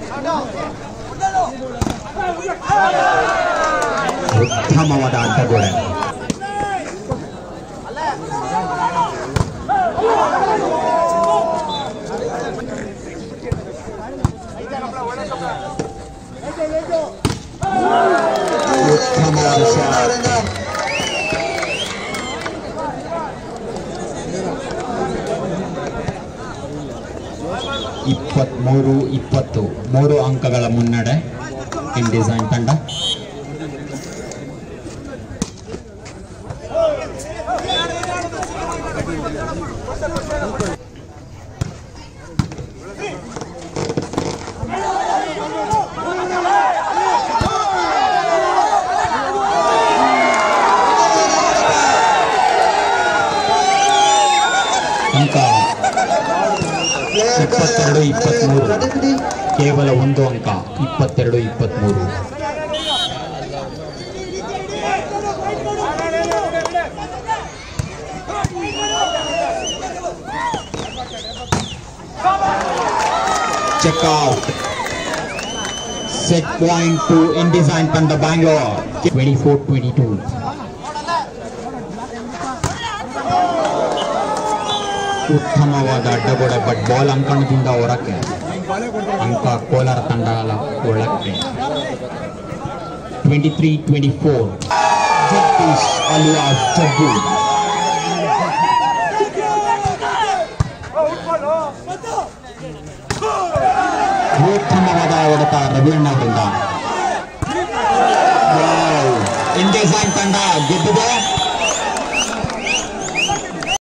ಉತ್ತಮವಾದ ಅಡ್ಡಗೋಡೆ ಉತ್ತಮವಾದ ಶಾಟ್ ಇಪ್ಪತ್ಮೂರು ಇಪ್ಪತ್ತು ಮೂರು ಅಂಕಗಳ ಮುನ್ನಡೆ ಇನ್ ಡಿಸೈನ್ ತಂಡ ಅಂಕ ಇಪ್ಪತ್ತೆರಡು ಇಪ್ಪತ್ಮೂರು ಕೇವಲ ಒಂದು ಅಂಕ ಇಪ್ಪತ್ತೆರಡು ಇಪ್ಪತ್ಮೂರು checkout set point two in design ತಂಡ Bangalore twenty four twenty two ಉತ್ತಮವಾದ ಅಡ್ಡಗೋಡೆ ಬಟ್ ಬಾಲ್ ಅಂಕಣದಿಂದ ಹೊರಕ್ಕೆ ಅಂಕ ಕೋಲಾರ ತಂಡ ಒಳಕ್ಕೆ twenty three twenty four Jagadish alias Jaggu ಉತ್ತಮವಾದ ಹೊಡೆತ ರವಿಯಣ್ಣ ಅವರಿಂದ ಇಂಡಿಸೈನ್ ತಂಡ ಗೆದ್ದಿದೆ